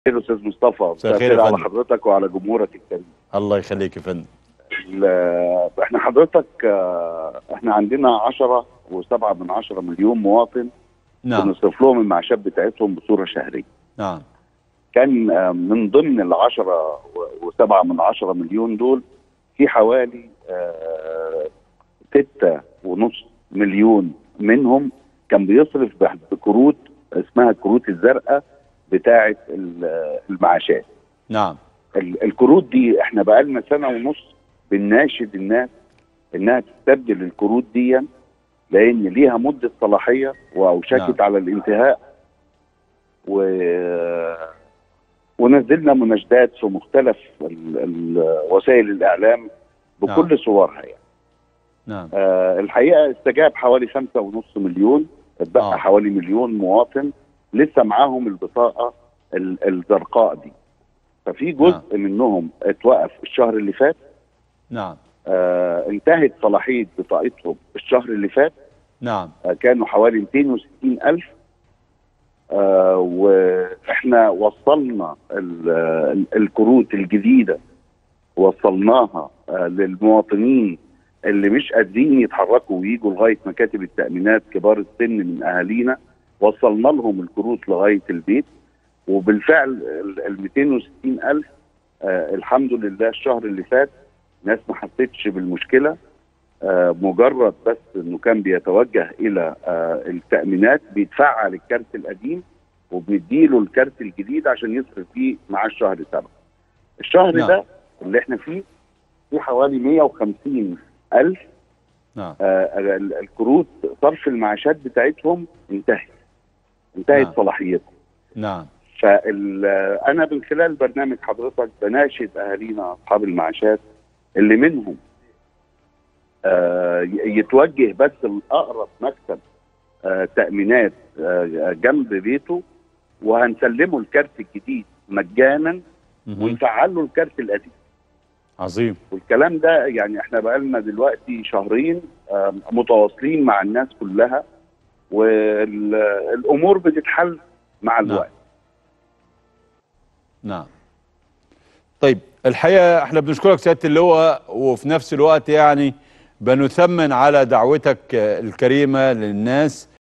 الاستاذ مصطفى مساء الخير مساء يا على فندم. حضرتك وعلى جمهورك الكريم الله يخليك يا فندم ال- احنا حضرتك آه، احنا عندنا 10 و7 من 10 مليون مواطن نعم بنصرف لهم المعاشات بتاعتهم بصوره شهريه نعم كان آه، من ضمن ال 10 و7 من 10 مليون دول في حوالي آه، ستة ونص مليون منهم كان بيصرف بح- بكروت اسمها الكروت الزرقاء بتاعه ال- المعاشات نعم ال- الكروت دي احنا بقالنا سنه ونص بنناشد الناس انها تستبدل الكروت دي لان ليها مده صلاحيه واوشكت نعم. على الانتهاء و ونزلنا مناشدات في مختلف ال... ال... وسائل الاعلام بكل نعم. صورها يعني. نعم آه الحقيقه استجاب حوالي خمسة ونص مليون اتبقى آه. آه. حوالي مليون مواطن لسه معاهم البطاقه ال- الزرقاء دي ففي جزء نعم. منهم اتوقف الشهر اللي فات نعم آه انتهت صلاحيه بطاقتهم الشهر اللي فات نعم آه كانوا حوالي 260 الف آه واحنا وصلنا ال- ال- الكروت الجديده وصلناها آه للمواطنين اللي مش قادرين يتحركوا ويجوا لغايه مكاتب التامينات كبار السن من اهالينا وصلنا لهم الكروت لغايه البيت وبالفعل ال- ال 260 الف آه الحمد لله الشهر اللي فات ناس ما حسيتش بالمشكله آه مجرد بس انه كان بيتوجه الى آه التامينات بيتفعل الكارت القديم وبنديله الكارت الجديد عشان يصرف فيه مع الشهر سبعه. الشهر نعم. ده اللي احنا فيه في حوالي 150 الف نعم آه ال- الكروت صرف المعاشات بتاعتهم انتهت انتهت نعم. صلاحيتها نعم فانا من خلال برنامج حضرتك بناشد اهالينا اصحاب المعاشات اللي منهم آه، ي- يتوجه بس لاقرب مكتب آه، تامينات آه، جنب بيته وهنسلمه الكارت الجديد مجانا مهم. ونفعل له الكارت القديم عظيم والكلام ده يعني احنا بقالنا دلوقتي شهرين آه، متواصلين مع الناس كلها والامور بتتحل مع نعم. الوقت نعم طيب الحقيقه احنا بنشكرك سياده اللواء وفي نفس الوقت يعني بنثمن على دعوتك الكريمه للناس